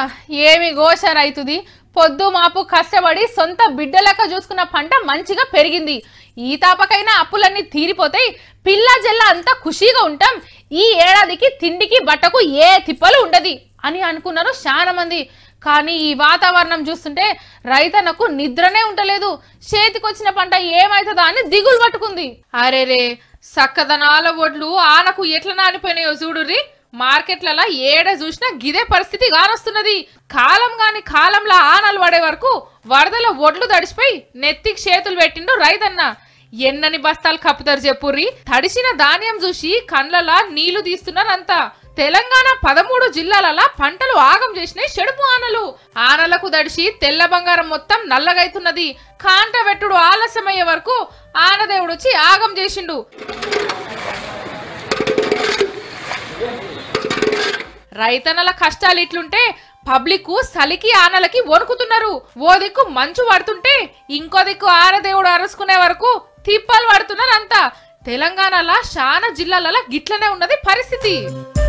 ఏమి ఘోష రైతుది పొద్దు మాపు కష్టపడి సొంత బిడ్డలక చూసుకున్న పంట మంచిగా పెరిగింది ఈ తాపకైనా అప్పులన్నీ తీరిపోతాయి పిల్ల జల్ల అంతా ఖుషీగా ఉంటాం ఈ ఏడాదికి తిండికి బట్టకు ఏ తిప్పలు ఉండది అని అనుకున్నారు చాలా మంది కానీ ఈ వాతావరణం చూస్తుంటే రైతన్నకు నిద్రనే ఉండలేదు చేతికొచ్చిన పంట ఏమైతుందా అని దిగులు పట్టుకుంది అరేరే సక్కదనాల ఒడ్లు ఆనకు ఎట్లా నానిపోయినాయో చూడుర్రి మార్కెట్లలో ఏడ చూసినా గిదే పరిస్థితి కానొస్తున్నది కాలం గాని కాలంలో ఆనలు పడే వరకు వరదల ఒడ్లు తడిసిపోయి నెత్తికి చేతులు పెట్టిండు రైతన్న ఎన్నని బస్తాలు కప్పుతారు చెప్పుర్రి తడిసిన ధాన్యం చూసి కండ్లలా నీళ్లు తీస్తున్నారంతా తెలంగాణ పదమూడు జిల్లాలలో పంటలు ఆగం చేసినాయి చెడుపు ఆనలు ఆనలకు దడిసి తెల్ల బంగారం మొత్తం నల్లగైతున్నది కాంట వెట్టుడు ఆలస్యమయ్యే వరకు ఆనదేవుడు వచ్చి ఆగం చేసిండు రైతన్నల కష్టాలు ఇట్లుంటే పబ్లిక్ సలికి ఆనలకి వణుకుతున్నారు ఓ దిక్కు మంచు పడుతుంటే ఇంకో దిక్కు ఆరదేవుడు అరుసుకునే వరకు తిప్పలు పడుతున్నారు అంతా తెలంగాణలో చాలా జిల్లాలలో గిట్లనే ఉన్నది పరిస్థితి